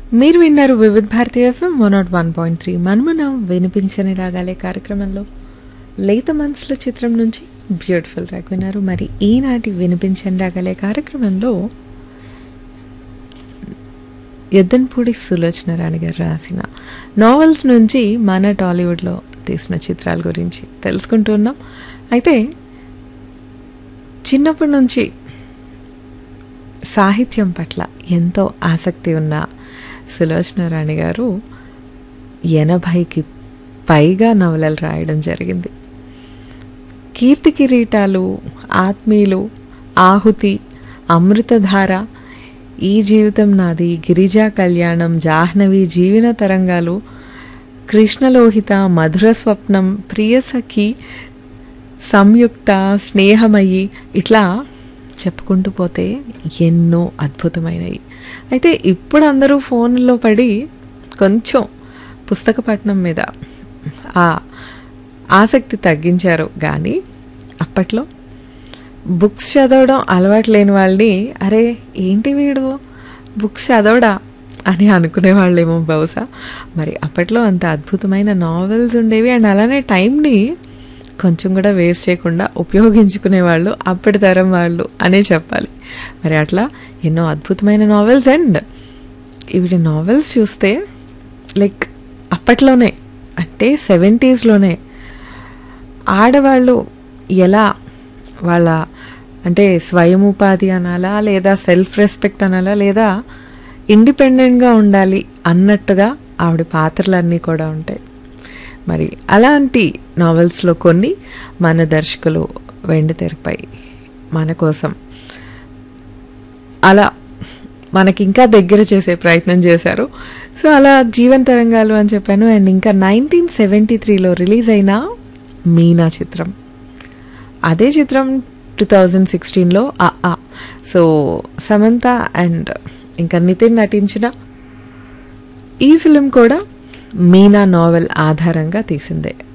మీరు విన్నారు Vividh Bharati FM one not one point three మనమునం వినిపించని రాగాలే కార్యక్రమంలో లేత మనసుల చిత్రం నుంచి బ్యూటిఫుల్ రాక్ విన్నారు మరి ఈనాటి వినిపించని రాగాలే కార్యక్రమంలో ఎద్దన్పూడి సులోచన రాణి గారు రాసిన నావెల్స్ నుంచి మన టాలీవుడ్లో తీసిన చిత్రాల గురించి తెలుసుకుంటున్నాం అయితే చిన్నప్పటి నుంచి సాహిత్యం పట్ల ఎంతో ఆసక్తి ఉన్న సులోచన రాణి గారు ఎనభైకి పైగా నవలలు రాయడం జరిగింది కీర్తి కిరీటాలు ఆత్మీయులు ఆహుతి అమృతధార ఈ జీవితం నాది గిరిజా కళ్యాణం జాహ్నవి జీవన తరంగాలు కృష్ణలోహిత మధుర స్వప్నం ప్రియసఖి సంయుక్త స్నేహమయ్యి ఇట్లా చెప్పుకుంటూ పోతే ఎన్నో అద్భుతమైనవి అయితే ఇప్పుడు అందరూ ఫోన్లో పడి కొంచెం పుస్తక పఠనం మీద ఆ ఆసక్తి తగ్గించారు కానీ అప్పట్లో బుక్స్ చదవడం అలవాటు లేని వాళ్ళని అరే ఏంటి వీడు బుక్స్ చదవడా అని అనుకునే వాళ్ళేమో బహుశా మరి అప్పట్లో అంత అద్భుతమైన నావెల్స్ ఉండేవి అండ్ అలానే టైంని కొంచెం కూడా వేస్ట్ చేయకుండా ఉపయోగించుకునే వాళ్ళు అప్పటి తరం వాళ్ళు అనే చెప్పాలి మరి అట్లా ఎన్నో అద్భుతమైన నావెల్స్ అండ్ ఇవి నావెల్స్ చూస్తే లైక్ అప్పట్లోనే అంటే సెవెంటీస్లోనే ఆడవాళ్ళు ఎలా వాళ్ళ అంటే స్వయం ఉపాధి అనాలా లేదా సెల్ఫ్ రెస్పెక్ట్ అనాలా లేదా ఇండిపెండెంట్గా ఉండాలి అన్నట్టుగా ఆవిడ పాత్రలన్నీ కూడా ఉంటాయి మరి అలాంటి నావెల్స్లో కొన్ని మన దర్శకులు వెండి తెరపై మన కోసం అలా మనకి ఇంకా దగ్గర చేసే ప్రయత్నం చేశారు సో అలా జీవన్ తరంగాలు అని చెప్పాను అండ్ ఇంకా నైన్టీన్ సెవెంటీ త్రీలో రిలీజ్ అయిన మీనా చిత్రం అదే చిత్రం టూ థౌజండ్ సిక్స్టీన్లో ఆ సో సమంత అండ్ ఇంకా నితిన్ నటించిన ఈ ఫిలిం కూడా మీనా నావెల్ ఆధారంగా తీసిందే